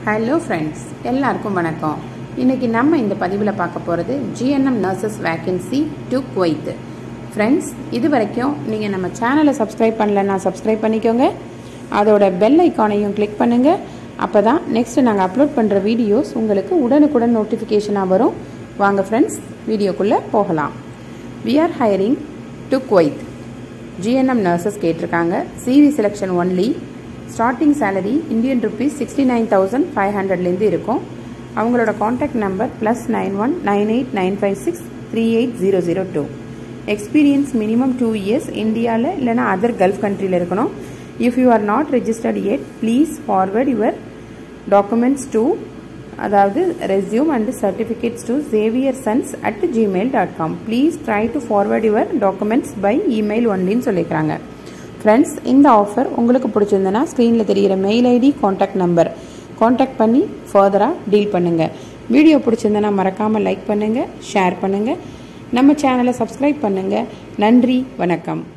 hello friends எல்லாருக்கும் வணக்கம் இன்னைக்கு நம்ம இந்த பதிவில் பார்க்க போகிறது GNM nurses vacancy to Kuwait friends இது வரைக்கும் நீங்கள் நம்ம சேனலை சப்ஸ்கிரைப் பண்ணலன்னா சப்ஸ்கிரைப் பண்ணிக்கோங்க அதோட பெல் ஐக்கானையும் கிளிக் பண்ணுங்கள் அப்போ தான் நெக்ஸ்ட் நாங்கள் அப்லோட் பண்ணுற வீடியோஸ் உங்களுக்கு உடனுக்குடன் நோட்டிஃபிகேஷனாக வரும் வாங்க ஃப்ரெண்ட்ஸ் வீடியோக்குள்ளே போகலாம் we are hiring to Kuwait GNM nurses கேட்டிருக்காங்க CV selection only starting salary Indian rupees sixty nine thousand five ஹண்ட்ரட்லேருந்து இருக்கும் அவங்களோட contact number plus nine one nine eight nine five six three eight zero zero two experience minimum two years இந்தியாவில் இல்லைனா other Gulf கண்ட்ரியில் இருக்கணும் if you are not registered yet please forward your documents to அதாவது resume and certificates to Xavier sons at Gmail dot com please try to forward your documents by email ஒன்லின்னு சொல்லியிருக்காங்க friends இந்த offer உங்களுக்கு பிடிச்சிருந்தனா ஸ்க்ரீனில் தெரிகிற mail ID contact number contact பண்ணி ஃபர்தராக டீல் பண்ணுங்கள் வீடியோ பிடிச்சிருந்தனா மறக்காமல் லைக் பண்ணுங்கள் ஷேர் பண்ணுங்கள் நம்ம சேனலை சப்ஸ்கிரைப் பண்ணுங்கள் நன்றி வணக்கம்